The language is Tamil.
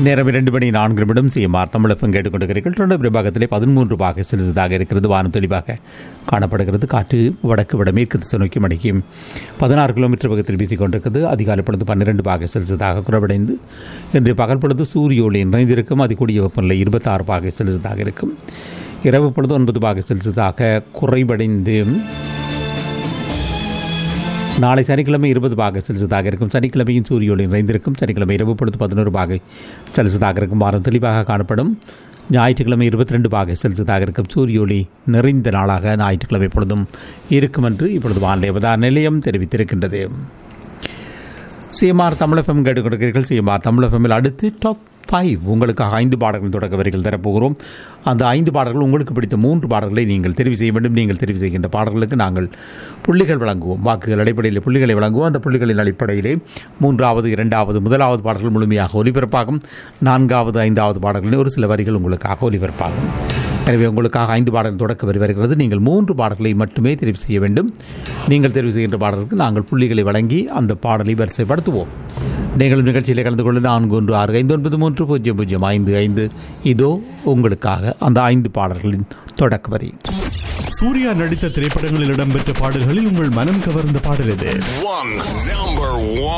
நேரம் இரண்டு மணி நான்கு நிமிடம் சிஎம்ஆர் தமிழகம் கேட்டுக்கொண்டிருக்கிறீர்கள் தொடர் விபாகத்திலே பதிமூன்று பாக செலுத்ததாக இருக்கிறது வானம் தெளிவாக காணப்படுகிறது காற்று வடக்கு வடமேற்கு திசை நோக்கி மணிக்கும் பதினாறு கிலோமீட்டர் வேகத்தில் வீசிக்கொண்டிருக்கிறது அதிகாலை பொழுது பன்னிரண்டு பாக செலுத்ததாக குறைவடைந்து இன்று பகல் பொழுது சூரிய ஒளி நிறைந்திருக்கும் அதிகூடிய வெப்பநிலை இருபத்தாறு பாக செலுத்ததாக இருக்கும் இரவு பொழுது ஒன்பது பாக செலுத்ததாக குறைவடைந்து நாளை சனிக்கிழமை இருபது பாக செல்சியஸாக இருக்கும் சனிக்கிழமையும் சூரிய ஒளி நிறைந்திருக்கும் சனிக்கிழமை இரவு பொழுது பதினோரு பாகை செல்சியஸாக இருக்கும் வாரம் தெளிவாக காணப்படும் ஞாயிற்றுக்கிழமை இருபத்தி ரெண்டு பாகை செல்சியஸாக இருக்கும் சூரிய ஒளி நிறைந்த நாளாக ஞாயிற்றுக்கிழமை பொழுதும் இருக்கும் என்று இப்பொழுது வானிலை அவதார நிலையம் தெரிவித்திருக்கின்றது சிஎம்ஆர் தமிழகம் கேட்டுக்கொண்டிருக்கிறீர்கள் சிஎம்ஆர் தமிழகமில் அடுத்து டாப் ஃபைவ் உங்களுக்காக ஐந்து பாடல்கள் தொடக்க வரிகள் தரப்போகிறோம் அந்த ஐந்து பாடல்கள் உங்களுக்கு பிடித்த மூன்று பாடல்களை நீங்கள் தெரிவு செய்ய வேண்டும் நீங்கள் தெரிவு செய்கின்ற பாடல்களுக்கு நாங்கள் புள்ளிகள் வழங்குவோம் வாக்குகள் அடிப்படையில் புள்ளிகளை வழங்குவோம் அந்த புள்ளிகளின் அடிப்படையிலே மூன்றாவது இரண்டாவது முதலாவது பாடல்கள் முழுமையாக ஒலிபரப்பாகும் நான்காவது ஐந்தாவது பாடல்களில் ஒரு சில வரிகள் உங்களுக்காக ஒலிபரப்பாகும் எனவே உங்களுக்காக ஐந்து பாடல்கள் தொடக்க வரி வருகிறது நீங்கள் மூன்று பாடல்களை மட்டுமே தெரிவு செய்ய வேண்டும் நீங்கள் தெரிவு செய்கின்ற பாடலுக்கு நாங்கள் புள்ளிகளை வழங்கி அந்த பாடலை வரிசைப்படுத்துவோம் நீங்கள் நிகழ்ச்சியில் கலந்து கொள்ள நான்கு ஒன்று ஆறு ஐந்து ஒன்பது மூன்று பூஜ்ஜியம் பூஜ்ஜியம் ஐந்து ஐந்து இதோ உங்களுக்காக அந்த ஐந்து பாடல்களின் தொடக்க வரி சூர்யா நடித்த திரைப்படங்களில் இடம்பெற்ற பாடல்களில் உங்கள் மனம் கவர்ந்த பாடல் எது One number one.